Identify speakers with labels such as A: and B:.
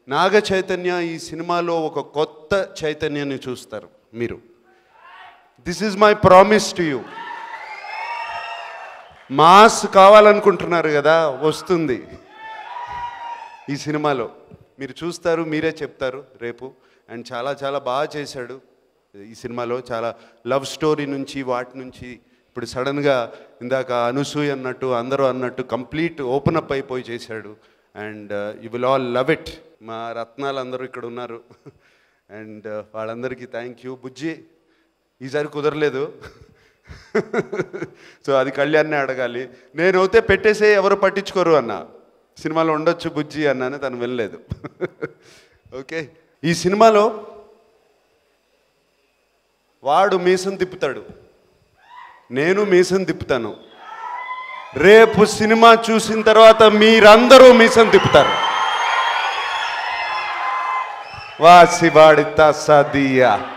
A: నాగ చైతన్య ఈ సినిమాలో ఒక కొత్త చైతన్యాన్ని చూస్తారు మీరు this is my promise to you mass కావాలనుకుంటున్నారు కదా వస్తుంది ఈ సినిమాలో మీరు చూస్తారు మీరే చెప్తారు రేపు అండ్ చాలా చాలా బాగా చేశాడు ఈ సినిమాలో చాలా లవ్ స్టోరీ నుంచి వాటి నుంచి ఇప్పుడు సడన్గా ఇందాక అనసూయ అన్నట్టు అందరూ అన్నట్టు కంప్లీట్ ఓపెన్ అప్ అయిపోయి చేశాడు and you will all love it మా రత్నాలు అందరూ ఇక్కడ ఉన్నారు అండ్ వాళ్ళందరికీ థ్యాంక్ యూ బుజ్జి ఈసారి కుదరలేదు సో అది కళ్యాణ్నే అడగాలి నేను అయితే పెట్టేసే ఎవరు పట్టించుకోరు అన్న సినిమాలో ఉండొచ్చు బుజ్జి అన్నాను తను వెళ్ళలేదు ఓకే ఈ సినిమాలో వాడు మీసం తిప్పుతాడు నేను మీసం తిప్పుతాను రేపు సినిమా చూసిన తర్వాత మీరందరూ మీసం తిప్పుతారు వాసి వాడిత సదియా